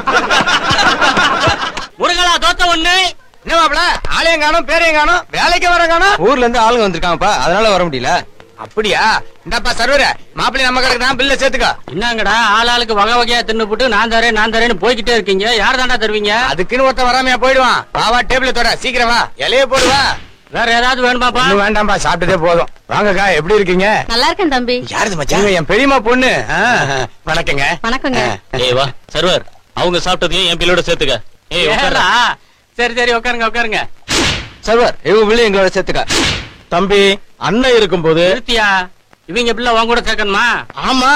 முருகலா தோத்த ஒண்ணு என்ன மாப்பிள ஆலயம் காணும் பேரையும் காணும் வேலைக்கு வர காணும் ஊர்ல இருந்து ஆளுங்க வந்திருக்காங்கப்பா அதனால வர முடியல அப்படியா இந்தாப்பா சர்வர மாப்பிள்ளை நம்ம கடைக்கு தான் பில்ல சேர்த்துக்கோ என்னங்கடா ஆளாளுக்கு வகை வகையா தின்னுபுட்டு நான் தரேன் நான் தரேன்னு போய்கிட்டே இருக்கீங்க யார் தாண்டா தருவீங்க அதுக்குன்னு ஒருத்தன் வராமையா போயிடுவான் வாவா டேபிள் தொட சீக்கிரம் வா இலைய போடுவா வேற ஏதாவது வேணுமாப்பா ஒண்ணும் வேண்டாம்பா சாப்பிட்டதே போதும் வாங்கக்கா எப்படி இருக்கீங்க நல்லா இருக்கேன் தம்பி யாருது மச்சான் என் பெரியம்மா பொண்ணு ஆ, வணக்கங்க வணக்கங்க ஏய் வா சர்வர் அவங்க சாப்பிட்டதையும் என் பில்லோட சேர்த்துக்க ஏய் உட்கார்றா. ஏடா? சரி சரி உட்காருங்க உட்காருங்க சர்வர் இவங்க பிள்ளை எங்களோட சேர்த்துக்க தம்பி அண்ணன் இருக்கும்போது நிறுத்தியா இவங்க பிள்ளை உன் கூட சேர்க்கணுமா ஆமா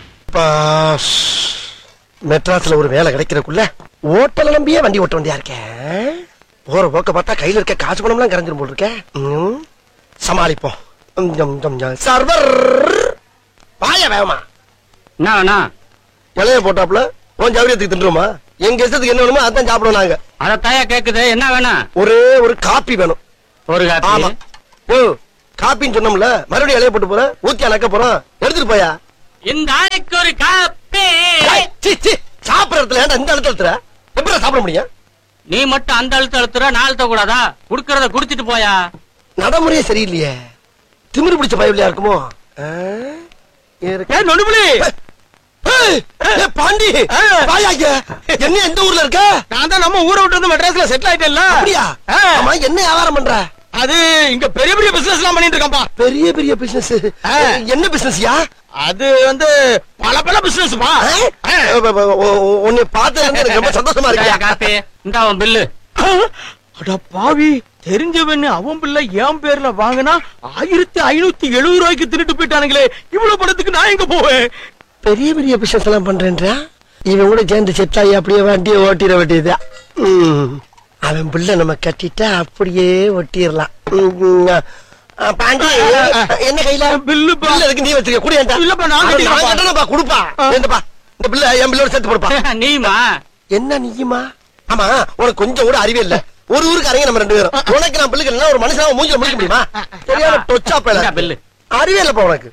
மெட்ராஸ்ல ஒரு வேலை கிடைக்கிறதுக்குள்ள ஓட்டல நம்பியே வண்டி ஓட்ட வேண்டியா இருக்கேன் போற போக்க பார்த்தா கையில இருக்க காசு பணம்லாம் கரைஞ்சிரும் போல் இருக்கேன் ம், சமாளிப்போம் ம், ஜம், ஜம், ஜம். சர்வர் வாய வேகமா என்ன வேணா இலைய போட்டாப்புல உன் ஜவுரியத்துக்கு தின்றுமா எங்க இஷ்டத்துக்கு என்ன வேணுமோ அதான் சாப்பிடுவோம் நாங்க அத தாயா கேக்குது என்ன வேணும் ஒரே ஒரு காப்பி வேணும் ஒரு ஆமா காப்பி ஓ காப்பின்னு சொன்னோம்ல மறுபடியும் இலைய போட்டு போறேன் ஊத்தி அணக்க போறோம் எடுத்துட்டு போயா இந்த ஆளுக்கு ஒரு காப்பி ஏய், சீ, சீ, சாப்பிடுற இடத்துல ஏன்டா இந்த இடத்துல எடுத்துற எப்படி சாப்பிட முடியும் நீ மட்டும் அந்த அழுத்த அழுத்துற நான் அழுத்த கூடாதா குடுக்கறத குடுத்துட்டு போயா நடைமுறையே சரியில்லையே திமிரு பிடிச்ச பயவில்லையா இருக்குமோ ஆ? இருக்கு. நொடுபுலி ஏய், ஏய், பாண்டி வாயா இங்க. என்ன எந்த ஊர்ல இருக்க நான் தான் நம்ம ஊரை விட்டு வந்து மெட்ராஸ்ல செட்டில் ஆயிட்டேன்ல அப்படியா ஆ. ஆமா என்ன வியாபாரம் பண்ற அது இங்க பெரிய பெரிய பிசினஸ் எல்லாம் பண்ணிட்டு இருக்கான்பா பெரிய பெரிய பிசினஸ் ஆ. என்ன பிசினஸ்யா அது வந்து பல பல பிசினஸ்பா உன்னை பார்த்ததுல இருந்து எனக்கு ரொம்ப சந்தோஷமா இந்தாயா இருக்கியா காப்பி இந்த அவன் பில்லு அட பாவி தெரிஞ்சவன் அவன் பிள்ளை என் பேர்ல வாங்கினா ஆயிரத்தி ஐநூத்தி எழுபது ரூபாய்க்கு தின்னுட்டு போயிட்டானுங்களே இவ்வளவு பணத்துக்கு நான் எங்க போவேன் பெரிய பெரிய பிசினஸ் எல்லாம் பண்றேன்றா இவன் கூட சேர்ந்து செத்தாயி அப்படியே வண்டியை ஓட்டிட வேண்டியதா அவன் பிள்ளை நம்ம கட்டிட்டா அப்படியே ஒட்டிடலாம் பாண்டி என்ன கையில பில்லு பா. பில்லு இருக்கு நீ வச்சிருக்க குடியேன்டா இல்லப்பா, நான் நான் கட்டிக்கிறேன்ப்பா. கட்டணும்ப்பா கொடுப்பா என்னப்பா இந்த பிள்ளை என் பிள்ளோட சேர்த்து கொடுப்பா நீமா என்ன நீயுமா ஆமா உனக்கு கொஞ்சம் கூட அறிவே இல்ல ஒரு ஊருக்கு அரங்க நம்ம ரெண்டு பேரும் உனக்கு நான் பிள்ளைக்கு என்ன ஒரு மனுஷனாவை மூஞ்சில முடிக்க முடியுமா சரியான தொச்சா இந்தா பேல பில்லு அறிவே இல்லப்பா உனக்கு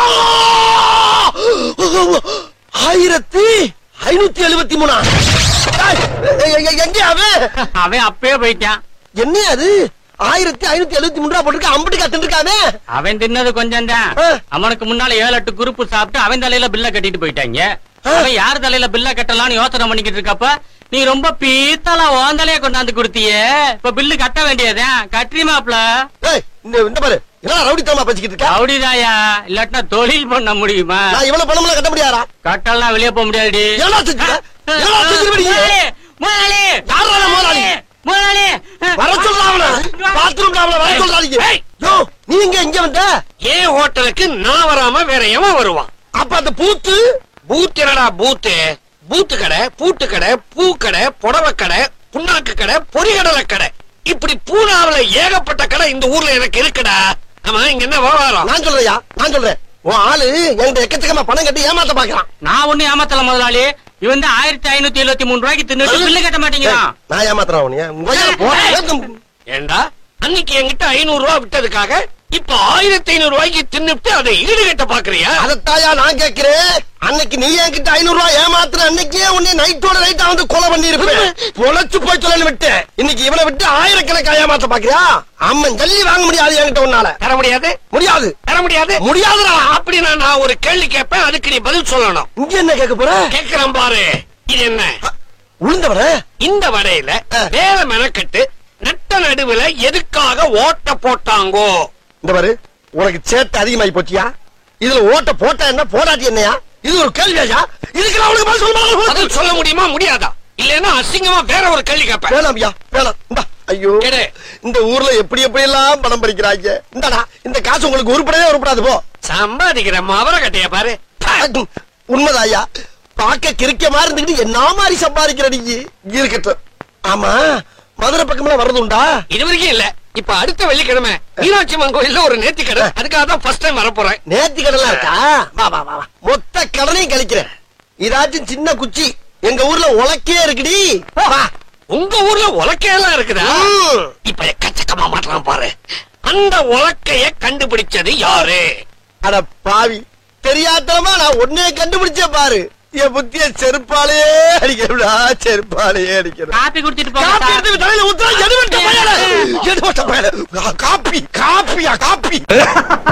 ஆயிரத்தி ஐநூத்தி எழுபத்தி மூணா ஏய், எ- எ- எங்க அவன் அவன் அப்பயே போயிட்டான் என்ன அது ஆயிரத்தி ஐநூத்தி எழுபத்தி மூணு ரூபா போட்டுருக்கு அம்பட்டு கத்துருக்கானே அவன் தின்னது கொஞ்சம் தான் ஆ. அவனுக்கு முன்னால ஏழு எட்டு குரூப் சாப்பிட்டு அவன் தலையில பில்ல கட்டிட்டு போயிட்டாங்க அவன் யார் தலையில பில்ல கட்டலாம்னு யோசனை பண்ணிக்கிட்டு இருக்கப்ப நீ ரொம்ப பீத்தலா உன் தலைய கொண்டாந்து கொடுத்தியே இப்ப பில்லு கட்ட வேண்டியதுதான் கட்டுறி மாப்ள ஏய், இந்த இந்த பாரு என்ன ரவுடித்தனமா பேசிக்கிட்டு இருக்க அப்படிதாயா இல்லாட்டினா தொழில் பண்ண முடியுமா நான் இவ்வளவு பணம் கட்ட முடியாதா கட்டலாம் வெளியே போக முடியாதுடி என்னடா செஞ்சுட்ட? என்னடா செஞ்சுட்ட நீ? முதலாளி, முதலாளி, யார்ரா முதலாளி? முதலாளி வர சொல்றா அவன பாத்ரூம்ல அவன வர சொல்றாதீங்க யோ நீ எங்க இங்க வந்த ஏன் ஹோட்டலுக்கு நான் வராம வேற எவன் வருவான் அப்ப அந்த பூத்து பூத் என்னடா பூத்து பூத்து கடை பூட்டு கடை பூ கடை புடவை கடை புண்ணாக்கு கடை பொறிகடலை கடை இப்படி பூனாவுல ஏகப்பட்ட கடை இந்த ஊர்ல எனக்கு இருக்குடா ஆமா இங்க என்ன வியாபாரம் நான் சொல்றேயா நான் சொல்றேன் உன் ஆளு என்கிட்ட எக்கச்சக்கமா பணம் கட்டி ஏமாத்த பாக்குறான் நான் ஒண்ணு ஏமாத்தல முதலாளி இவன் தான் ஆயிரத்தி ஐநூத்தி எழுபத்தி மூணு ரூபாய்க்கு தின்னுட்டு பில்லு கட்ட மாட்டேங்கிறான் நான் ஏமாத்துறேன் உன்னைய. உன் வயித்துல போடுறேன். ஏண்டா அன்னைக்கு என்கிட்ட ஐநூறு ரூபாய் விட்டதுக்காக இப்ப ஆயிரத்தி ஐநூறு ரூபாய்க்கு தின்னுட்டு அதை ஈடுகட்ட பாக்குறியா அதத்தாயா நான் கேக்குறேன் அன்னைக்கு நீ என்கிட்ட ஐநூறு ரூபாய் ஏமாத்துற அன்னைக்கே உன்னை நைட்டோட நைட்டா வந்து கொலை பண்ணி இருப்பேன் பொழைச்சு போய் சொல்லு விட்டேன் இன்னைக்கு இவனை விட்டு ஆயிரக்கணக்கா ஏமாத்த பாக்குறியா அம்மன் ஜல்லி வாங்க முடியாது என்கிட்ட உன்னால தர முடியாது முடியாது தர முடியாது முடியாதுடா அப்படின்னா நான் ஒரு கேள்வி கேட்பேன் அதுக்கு நீ பதில் சொல்லணும் இங்க என்ன கேட்க போற கேக்குறேன் பாரு இது என்ன உளுந்தவர இந்த வடையில ஆ. வேற மெனக்கட்டு நட்ட நடுவுல எதுக்காக ஓட்ட போட்டாங்கோ இந்த பாரு உனக்கு சேட்டை அதிகமாயி போச்சியா இதுல ஓட்ட போட்டா என்ன போடாட்டி என்னையா இது ஒரு கேள்வியா இதுக்கு நான் உனக்கு பதில் சொல்ல பதில் சொல்ல முடியுமா முடியாதா இல்லன்னா அசிங்கமா வேற ஒரு கேள்வி கேட்பேன் வேணாம் ஐயா வேணாம் இந்தா ஐயோ எடு. இந்த ஊர்ல எப்படி எப்படி எல்லாம் பணம் பறிக்கிறாங்க இந்தடா இந்த காசு உங்களுக்கு உருப்படவே உருப்படாது போ சம்பாதிக்கிற மவர கட்டைய பாரு உண்மைதான் ஐயா பார்க்க கிறுக்க மாதிரி இருந்துக்கிட்டு என்ன மாதிரி சம்பாதிக்கிற நீ இருக்கட்டும் ஆமா மதுரை பக்கம்லாம் வர்றது உண்டா இது வரைக்கும் இல்ல இப்ப அடுத்த வெள்ளிக்கிழமை மீனாட்சி அம்மன் கோயில்ல ஒரு நேர்த்தி கடை அதுக்காக தான் ஃபர்ஸ்ட் டைம் வர போறேன் நேர்த்தி கடலாம் இருக்கா வா வா வா வா. மொத்த கடனையும் கழிக்கிறேன் இதாச்சும் சின்ன குச்சி எங்க ஊர்ல உலக்கே இருக்குடி வா உங்க ஊர்ல உலக்கையெல்லாம் இருக்குதா ம். இப்ப எக்கச்சக்கமா மாட்டலாம் பாரு அந்த உலக்கைய கண்டுபிடிச்சது யாரு அட பாவி தெரியாதனமா நான் ஒன்னே கண்டுபிடிச்சே பாரு என் புத்திய செருப்பாலேயே அடிக்கிறா செருப்பாலேயே அடிக்கிறா காப்பி குடிச்சிட்டு போங்க காப்பி சார். எடுத்து தலையில ஊத்துறா எதுவட்ட பயல எதுவட்ட பயல காப்பி காப்பியா காப்பி